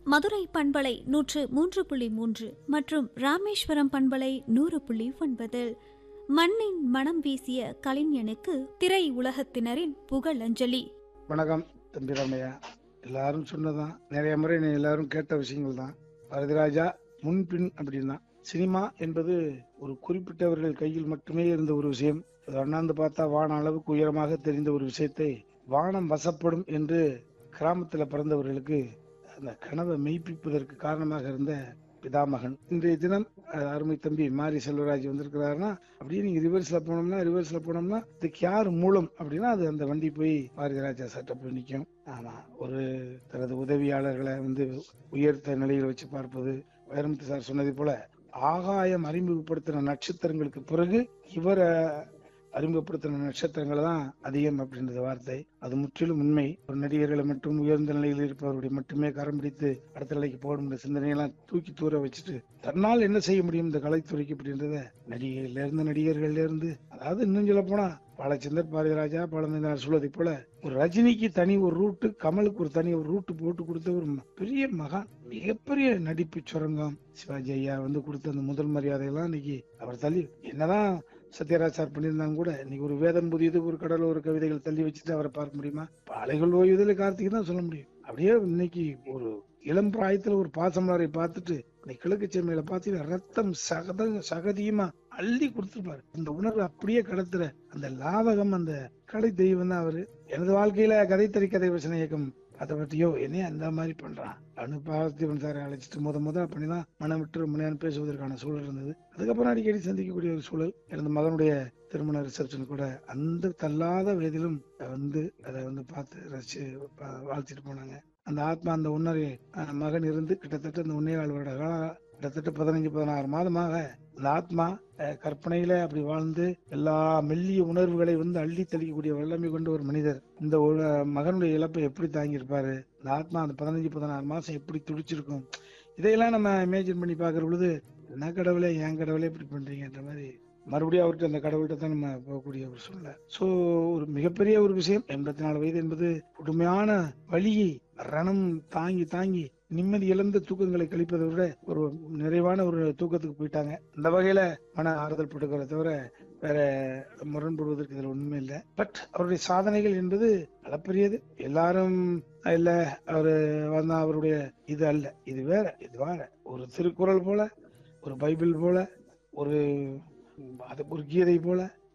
மதுரை பண்பலை நூற்று மூன்று புள்ளி மூன்று மற்றும் ராமேஸ்வரம் பண்பலை நூறு புள்ளி ஒன்பதில் மண்ணின் மனம் வீசிய கலைஞனுக்கு திரை உலகத்தினரின் புகழஞ்சலி வணக்கம் தம்பி ராமையா எல்லாரும் சொன்னதான் நிறைய முறை நீ எல்லாரும் கேட்ட விஷயங்கள் தான் வரதிராஜா முன்பின் அப்படின்னா சினிமா என்பது ஒரு குறிப்பிட்டவர்கள் கையில் மட்டுமே இருந்த ஒரு விஷயம் அது அண்ணாந்து பார்த்தா வான அளவுக்கு உயரமாக தெரிந்த ஒரு விஷயத்தை வானம் வசப்படும் என்று கிராமத்துல பிறந்தவர்களுக்கு அந்த கனவை மெய்ப்பிப்பதற்கு காரணமாக இருந்த பிதாமகன் இன்றைய தினம் அஹ், அருமை தம்பி மாரி செல்வராஜ் வந்திருக்கிறாருன்னா அப்படியே நீங்க ரிவர்ஸ்ல போனோம்னா ரிவர்ஸ்ல போனோம்னா இதுக்கு யார் மூலம் அப்படின்னா அது அந்த வண்டி போய் பாரதிராஜா சட்டை போய் நிற்கும் ஆமா ஒரு தனது உதவியாளர்களை வந்து உயர்த்த நிலையில் வச்சு பார்ப்பது வைரமுத்து சார் சொன்னதை போல ஆகாயம் அறிமுகப்படுத்தின நட்சத்திரங்களுக்கு பிறகு இவரை அறிமுகப்படுத்தின நட்சத்திரங்கள் தான் அதிகம் அப்படின்றது வார்த்தை அது முற்றிலும் உண்மை ஒரு நடிகர்களை மட்டும் உயர்ந்த நிலையில் இருப்பவருடைய மட்டுமே கரம் பிடித்து அடுத்த நிலைக்கு போகணும் சிந்தனையெல்லாம் தூக்கி தூர வச்சுட்டு தன்னால் என்ன செய்ய முடியும் இந்த கலைத்துறைக்கு அப்படின்றத நடிகையில இருந்து நடிகர்கள்ல இருந்து அதாவது இன்னும் சொல்ல போனா பாலச்சந்தர் பாரதிராஜா பாலந்தர் சொல்வதை போல ஒரு ரஜினிக்கு தனி ஒரு ரூட்டு கமலுக்கு ஒரு தனி ஒரு ரூட்டு போட்டு கொடுத்த ஒரு ம- பெரிய மகான் மிகப்பெரிய நடிப்பு சுரங்கம் சிவாஜி ஐயா வந்து கொடுத்த அந்த முதல் மரியாதையெல்லாம் இன்னைக்கு அவர் தள்ளி என்னதான் சத்யராஜ் சார் பண்ணியிருந்தாங்க கூட இன்னைக்கு ஒரு வேதம் புதியது ஒரு கடல் ஒரு கவிதைகள் தள்ளி வச்சுட்டு அவரை பார்க்க முடியுமா பாலைகள் ஓய்வதில் கார்த்திகை தான் சொல்ல முடியும் அப்படியே இன்னைக்கு ஒரு இளம் பிராயத்துல ஒரு பாசமலரை பார்த்துட்டு இன்னைக்கு கிழக்கு செம்மையில பாத்தீங்கன்னா ரத்தம் சகத சகதியுமா அள்ளி கொடுத்துருப்பாரு இந்த உணர்வு அப்படியே கடத்துற அந்த லாவகம் அந்த கலை தெய்வம் தான் அவரு எனது வாழ்க்கையில கதை தறி கதை வசன இயக்கம் அதை பற்றியோ என்னைய அந்த மாதிரி பண்றான் அனு பார்த்திபன் சாரை அழைச்சிட்டு முத முத பண்ணிதான் மனம் விட்டு ரொம்ப நேரம் பேசுவதற்கான சூழல் இருந்தது அதுக்கப்புறம் அடிக்கடி சந்திக்கக்கூடிய ஒரு சூழல் எனது மகனுடைய திருமண ரிசப்ஷன் கூட அந்த தள்ளாத வயதிலும் வந்து அதை வந்து பார்த்து ரசிச்சு பா- வாழ்த்திட்டு போனாங்க அந்த ஆத்மா அந்த உன்னரை அஹ், மகன் இருந்து கிட்டத்தட்ட அந்த உன்னே வருட காலம் கிட்டத்தட்ட பதினஞ்சு பதினாறு மாதமாக அந்த ஆத்மா அஹ், கற்பனையில அப்படி வாழ்ந்து எல்லா மெல்லிய உணர்வுகளை வந்து அள்ளி தெளிக்கக்கூடிய வல்லமை கொண்ட ஒரு மனிதர் இந்த ஒரு மகனுடைய இழப்பை எப்படி தாங்கியிருப்பாரு இந்த ஆத்மா அந்த பதினஞ்சு பதினாறு மாசம் எப்படி துடிச்சிருக்கும் இதையெல்லாம் நம்ம இமேஜின் பண்ணி பார்க்கிற பொழுது என்ன கடவுளே என் கடவுளே இப்படி பண்றீங்கன்ற மாதிரி மறுபடியும் அவர்கிட்ட அந்த கடவுள்கிட்ட தான் நம்ம போகக்கூடிய ஒரு சூழ்நிலை சோ ஒரு மிகப்பெரிய ஒரு விஷயம் எண்பத்தி நாலு வயது என்பது கொடுமையான வலியை ரணம் தாங்கி தாங்கி நிம்மதி இழந்த தூக்கங்களை கழிப்பதை விட ஒரு நிறைவான ஒரு தூக்கத்துக்கு போயிட்டாங்க இந்த வகையில மன ஆறுதல் பட்டுக்கிறத தவிர வேற முரண்படுவதற்கு இதுல ஒண்ணுமே இல்லை பட் அவருடைய சாதனைகள் என்பது அளப்பரியது எல்லாரும் இல்ல அவரு வந்தா அவருடைய இது அல்ல இது வேற இது வேற ஒரு திருக்குறள் போல ஒரு பைபிள் போல ஒரு அது ஒரு கீதை போல